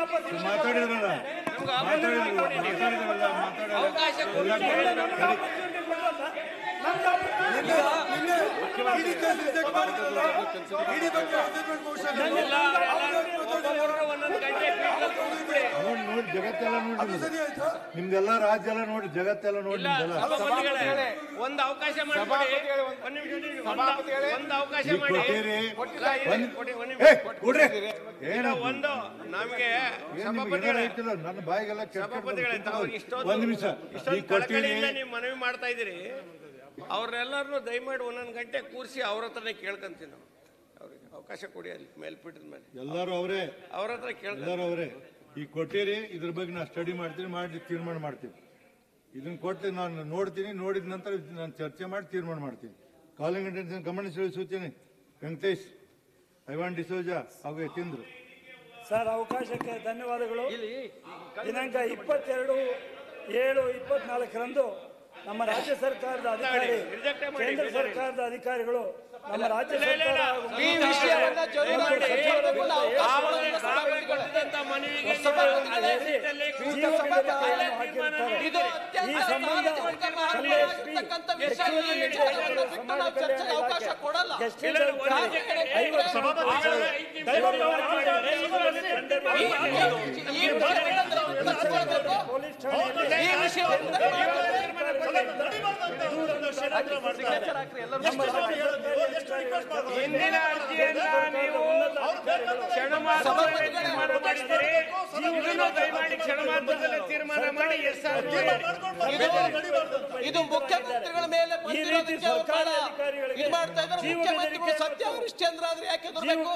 ಮಾತಾಡಿದ್ರಲ್ಲ ಮಾತಾಡಿದ್ರಲ್ಲ ಮಾತಾಡಿದ್ರಲ್ಲ ಮಾತಾಡಿದ್ರಲ್ಲ ನೋಡಿ ನೋಡಿ ಜಗತ್ತೆಲ್ಲ ನೋಡಿ ನಿಮ್ದು. ನಿಮ್ದೆಲ್ಲ ರಾಜ್ಯ ಎಲ್ಲ ನೋಡಿ ಜಗತ್ತೆಲ್ಲ ನೋಡಿ ನಿಮ್ದೆಲ್ಲ ಸಭಾಪತಿಗಳೇ, ಒಂದು ಅವಕಾಶ ಮಾಡಿಕೊಡಿ ಒಂದ್ ನಿಮಿಷ ಇರಿ, ಒಂದು- ಒಂದು ಅವಕಾಶ ಈಗ ಮಾಡಿ ಕೊಟ್ಟಿರಿ ಒಂದ್- ಕೊಡಿ, ಒಂದ್ ಏ ನಿಮಿಷ. ಕೊಡ್ರಿ ಇಲ್ಲ, ಏನು ಒಂದು ನಮಗೆ ಏನ್ ನಿಮ್ಗೆ ಏನಾರ ಸಭಾಪತಿಗಳೇ ಐತಿಲ್ಲ ನನ್ನ ಬಾಯಿಗೆಲ್ಲ ಕೆಟ್ಟ ಸಭಾಪತಿಗಳೇ ತಾವು ಇಷ್ಟೊಂದು ಒಂದ್ ನಿಮಿಷ ಇಷ್ಟೊಂದು ಈಗ ಕೊಟ್ಟಿರಿ ಕಳಕಳಿಯಿಂದ ನೀವು ಮನವಿ ಮಾಡ್ತಾ ಇದ್ದೀರಿ ಅವ್ರನ್ನೆಲ್ಲರನ್ನು ದಯಮಾಡಿ ಒಂದೊಂದು ಗಂಟೆ ಕೂರಿಸಿ ಅವ್ರ ಹತ್ರನೇ ಕೇಳ್ಕೊಂತೀವಿ ನಾವು ಅವ್ರಿಗೆ ಅವಕಾಶ ಕೊಡಿ ಅಲ್ಲಿ ಮೇಲ್ಪೀಠದ ಮೇಲೆ ಎಲ್ಲರೂ ಅವರೇ ಅವ್ರ ಹತ್ರ ಕೇಳ್ಕೊಂತೀವಿ ಎಲ್ಲರೂ ಅವರೇ ಈಗ ಕೊಟ್ಟಿರಿ ಇದ್ರ ಬಗ್ಗೆ ನಾನು ಸ್ಟಡಿ ಮಾಡ್ತೀನಿ ಮಾಡಿ ತೀರ್ಮಾನ ಮಾಡ್ತೀನಿ ಇದನ್ನ ಕೊಟ್ಟು ನಾನು ನೋಡ್ತೀನಿ ನೋಡಿದ ನಂತರ ನಾನು ಚರ್ಚೆ ಮಾಡಿ ತೀರ್ಮಾನ ಮಾಡ್ತೀನಿ ಕಾಲಿಂಗ್ ಅಟೆನ್ಷನ್ ಗಮನ ಸೂಚನೆ ವೆಂಕಟೇಶ್ ಐವಾನ್ ಡಿಸೋಜ ಹಾಗೂ ಯತೀಂದ್ರ ಸರ್ ಅವಕಾಶಕ್ಕೆ ಧನ್ಯವಾದಗಳು ದಿನಾಂಕ ಇಪ್ಪತ್ತೆರಡು ಏಳು ಇಪ್ಪತ್ನಾಲ್ಕರಂದು ನಮ್ಮ ರಾಜ್ಯ ಸರ್ಕಾರದ ಅಧಿಕಾರಿ Reject ಮಾಡಿ, ಕೇಂದ್ರ ಬೇಜಾರು ಸರ್ಕಾರದ ಅಧಿಕಾರಿಗಳು ನಮ್ಮ ರಾಜ್ಯ ಇಲ್ಲ, ಇಲ್ಲ, ಇಲ್ಲ. ಸರ್ಕಾರ ಹಾಗೂ ಈ ಮುಖ್ಯ ವಿಷಯವನ್ನ ಸಚಿವರುಗಳು ಜರುಗಿಸಿ ಮತ್ತು ಆವಾಗ ಸಚಿವರುಗಳ ತಾವೇ ಕೊಟ್ಟಿದ್ದಂತ ಮನವಿಗೆ ಸಭಾಪತಿಗಳೇ, ನೀವು ಜೀವ ಬೆದರಿಕೆಯನ್ನು ಹಾಕಿರುತ್ತಾರೆ. ಇದು ಅತ್ಯಂತ ಈ ಸಂಬಂಧ ಸಾರ್ವಜನಿಕ ಕಲ್ಯಾಣ ಆಗಿರ್ತಕ್ಕಂಥ ಶ್ರೀ ವಿಷಯ ಈ ಹೆಚ್ಚುವರಿ ವಿಚಾರವನ್ನು ಬಿಟ್ಟು ಸಮಾಜ ನಾವು ಚರ್ಚೆಗೆ ಕಲ್ಯಾಣ ಅವಕಾಶ ಇಲಾಖೆ. ಕೊಡಲ್ಲ ಗೆಸ್ಟ್ ಇಲ್ಲ, ಇಲ್ಲ, ಒಂದು ಸರ್ಕಾರ ನಿಮಿಷ. ಐವತ್ತು ಸಭಾಪತಿಗಳೇ, ದಯವಿಟ್ಟು ಈ ಈ ವಿಷಯವನ್ನು ನಾವು ಉತ್ತರಿಸ್ಕೊಳ್ಬೇಕು. ಪೊಲೀಸ್ ಠಾಣೆಯಲ್ಲಿ ಈ ವಿಷಯವನ್ನು ಸಿಗ್ನೇಚರ್ ಹಾಕ್ರಿ ಎಲ್ಲರೂ. ನಮ್ಮ ರಾಜ್ಯ ಸರ್ಕಾರಿ ಹಿಂದಿನ ಅರ್ಜಿಯನ್ನ ನೀವು ಕ್ಷಣ ಮಾತ್ರದಲ್ಲಿ ತೀರ್ಮಾನ ಮಾಡಿದ್ದೀರಿ ಇದನ್ನು ದಯಮಾಡಿ ಕ್ಷಣ ಮಾತ್ರದಲ್ಲಿ ತೀರ್ಮಾನ ಮಾಡಿ ಎಸ್ ಆರ್ ಇದು ಇದು ಮುಖ್ಯಮಂತ್ರಿಗಳ ಮೇಲೆ ಬಂದಿರೋದಕ್ಕೆ ಸರ್ಕಾರಿ ಬಹಳ ಅಧಿಕಾರಿಗಳಿಗೆ ಇದು ಮಾಡ್ತಾ ಇದ್ದಾರೆ ಜೀವ ಮುಖ್ಯಮಂತ್ರಿಗಳು ಬೆದರಿಕೆ ಸತ್ಯಾವೃಷ್ಟಿ ಅಂದ್ರೆ ಆದ್ರೆ ಯಾಕೆ ಎದುರ್ಬೇಕು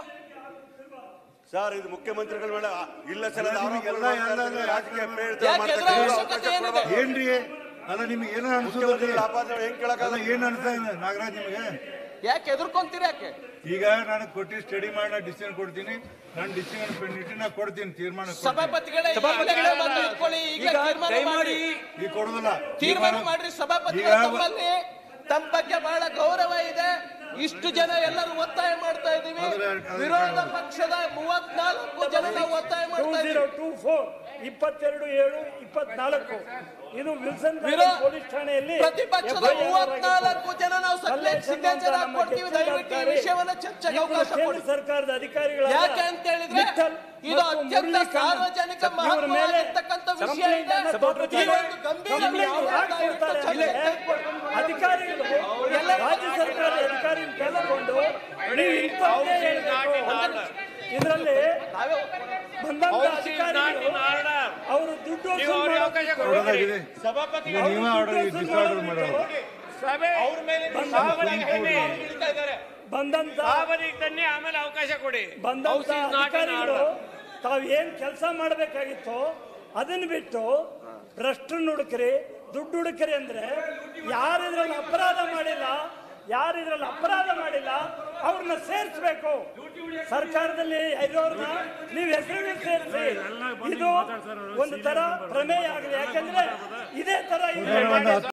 ಸರ್ ಇದು ಮುಖ್ಯಮಂತ್ರಿಗಳ ಮೇಲೆ ಇಲ್ಲ ಸರ್ ಅದು ನಿಮಗೆಲ್ಲ ಆರೋಪ ಎಲ್ಲ ಮಾಡ್ತಾರೆ, ರಾಜಕೀಯ ಪ್ರೇರಿತ ಯಾಕೆ ಮಾಡ್ತಾರೆ. ಎದುರ ಅವಶ್ಯಕತೆ ಏನಿದೆ ಏನ್ರಿ ಅಲ್ಲ ನಿಮ್ಗೆ ಏನೋ ಅನ್ಸೋದ್ರಿ ಮುಖ್ಯಮಂತ್ರಿಗಳ ಆಪಾದನೆ ಹೆಂಗ್ ಅಲ್ಲ ಕೇಳಕ್ಕಾಗಲ್ಲ ಏನ್ ಅನ್ಸ್ತಾ ಇದೆ ನಾಗರಾಜ್ ನಿಮಗೆ ಯಾಕೆ ಎದುರ್ಕೊಂತೀರಿ ಯಾಕೆ ಈಗ ನಾನು ಕೊಟ್ಟು ಸ್ಟಡಿ ಮಾಡಿ ನಾ ಡಿಸಿಷನ್ ಕೊಡ್ತೀನಿ ನಾನು ಡಿಸಿಷನ್ ಪೆಂಡಿಟ್ಟು ನಾ ಕೊಡ್ತೀನಿ ತೀರ್ಮಾನ ಕೊಡ್ತೀನಿ. ಸಭಾಪತಿಗಳೇ ಈಗಲೇ ಬಂದು ಇಟ್ಕೊಳ್ಳಿ ಈಗ ತೀರ್ಮಾನ ಮಾಡಿ ಈಗ ಕೊಡುದಿಲ್ಲ ತೀರ್ಮಾನ ಮಾಡ್ರಿ ಸಭಾಪತಿಗಳ ಈಗ- ತಮ್ಮಲ್ಲಿ ತಮ್ಮ ಬಗ್ಗೆ ಬಹಳ ಗೌರವ ಇದೆ ಇಷ್ಟು ಜನ ಎಲ್ಲರೂ ಒತ್ತಾಯ ಮಾಡ್ತಾ ಇದೀವಿ ಅದ್ರ- ಅದ್ರ- ವಿರೋಧ ಪಕ್ಷದ ಮೂವತ್ನಾಲ್ಕು ಜನ ನಾವು ಒತ್ತಾಯ ಟೂ ಮಾಡ್ತಾ ಜೀರೋ ಇದೀವಿ ಟೂ ಫೋರ್ ಇಪ್ಪತ್ತೆರಡು ಏಳು ಇಪ್ಪತ್ನಾಲ್ಕು ಇದು ವಿಲ್ಸನ್ ಗಾರ್ಡನ್ ವಿರೋ- ಪೊಲೀಸ್ ಠಾಣೆಯಲ್ಲಿ ಪ್ರತಿಪಕ್ಷದ FIR ಆಗಿತ್ತು. ಮೂವತ್ನಾಲ್ಕು ಜನ ನಾವು ಕಲ್ಲೇಶ್ ಸಿಗ್ನೇಚರ್ ಅಂತ ನಮ್ಮ ಹಾಕೊಡ್ತೀವಿ ದಯವಿಟ್ಟು ಈ ಗೆಸ್ಟ್ ವಿಷಯವನ್ನ ಚರ್ಚೆಗೆ ಇವರು ಅವಕಾಶ ಕೇಂದ್ರ ಕೊಡಿ ಸರ್ಕಾರದ ಅಧಿಕಾರಿಗಳಾದ ಯಾಕೆ ಅಂತ ಹೇಳಿದ್ರೆ ವಿಠಲ್ ಇದು ಮತ್ತು ಅತ್ಯಂತ ಮುರಳೀಕಾಂತ್ ಸಾರ್ವಜನಿಕ ಇವ್ರ ಮೇಲೆ ಮಹತ್ವವಾಗಿರ್ತಕ್ಕಂಥ ವಿಷಯ ಕಂಪ್ಲೇಂಟ್ ಇದೆ ಅನ್ನ ಕೊಟ್ಟಿದ್ದಾರೆ. ಈ ಒಂದು ಗಂಭೀರ ಕಂಪ್ಲೇಂಟ್ ವಿಷಯ ಯಾಕೆ ಕೊಡ್ತಾರೆ ಅಂದ್ರೆ ಅಧಿಕಾರಿಗಳು ರಾಜ್ಯ ಸರ್ಕಾರದ ಅಧಿಕಾರಿ ಕೇಳಿಕೊಂಡು ನೀವು ಇಂಥದ್ದೇ ಹೇಳ್ಬೇಕು. ಇದರಲ್ಲಿ ಬಂದಂತ ಅಧಿಕಾರಿಗಳು ಅವರು ದುಡ್ಡು ನೀವು ವಸೂಲು ಅವ್ರಿಗೆ ಮಾಡೋ- ಅವಕಾಶ ಕೊಡೋದಾಗಿದೆ ಕೊಡಿ ಸಭಾಪತಿ ಈಗ ನೀವೇ ಆರ್ಡರ್ ಡಿಸಾರ್ಡರ್ ಮಾಡೋದು ಸಭೆ ಅವ್ರ ಮೇಲೆ ಇಡ್ತಾ ಇದ್ದಾರೆ ಬಂದಂತ ಸಾವರಿಗೆ ತನ್ನಿ ಆಮೇಲೆ ಅವಕಾಶ ಕೊಡಿ ಬಂದಂತ House is not in ಅಧಿಕಾರಿಗಳು order. ತಾವು ಏನ್ ಕೆಲಸ ಮಾಡಬೇಕಾಗಿತ್ತು ಅದನ್ನ ಬಿಟ್ಟು ಭ್ರಷ್ಟರನ್ನ ಹುಡುಕ್ರಿ ದುಡ್ಡು ಹುಡುಕ್ರಿ ಅಂದ್ರೆ ಯಾರು ಇದ್ರಲ್ಲಿ ಅಪರಾಧ ಮಾಡಿಲ್ಲ ಯಾರು ಇದ್ರಲ್ಲಿ ಅಪರಾಧ ಮಾಡಿಲ್ಲ ಅವ್ರನ್ನ ಸೇರಿಸ್ಬೇಕು ಸರ್ಕಾರದಲ್ಲಿ ಇರೋರ್ನ ನೀವು ಹೆಸರು ಸೇರಿಸಿ ಇದು ಒಂದು ತರ ಪ್ರಮೇಯ ಆಗಲಿ ಯಾಕಂದ್ರೆ ಇದೇ ತರ ಇದೆ